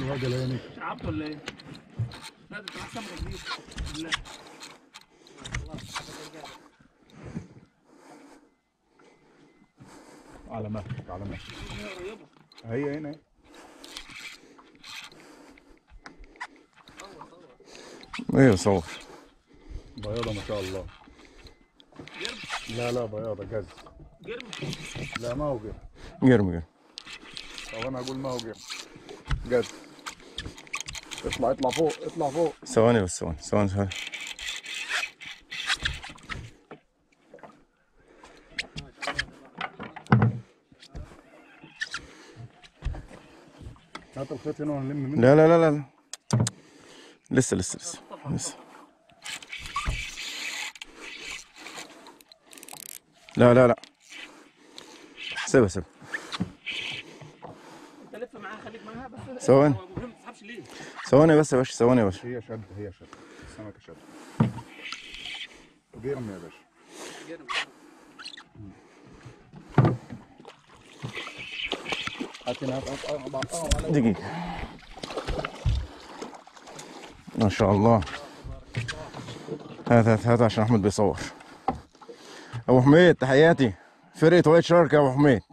راجل يعني تعبت ولا ايه؟ لا ده انت معاك سمكه كبيره بالله على مهلك على مهلك هي قريبه هي هنا اهي. ايوه صور بياضة ما شاء الله لا لا بياضة جز جرم لا ما هو جرم جرم جرم طب انا اقول ما هو جرم جز اطلع اطلع فوق اطلع فوق ثواني بس ثواني ثواني ثواني هات الخيط هنا ونلم منه لا لا لا لا لا. لسه لسه لسه لسه لا لا لا سيبها سيبها انت لف معاها خليك معاها بس ثواني. هو مهم ما تسحبش ليه؟ ثواني بس يا باشا ثواني يا باشا هي شد هي شد السمكة شد جرم يا باشا جرم هات هنا هات هات هات- هات- هات- هات- دقيقة ما شاء الله هات هات هات عشان احمد بيصور ابو حميد تحياتي فرقة وايت شارك يا ابو حميد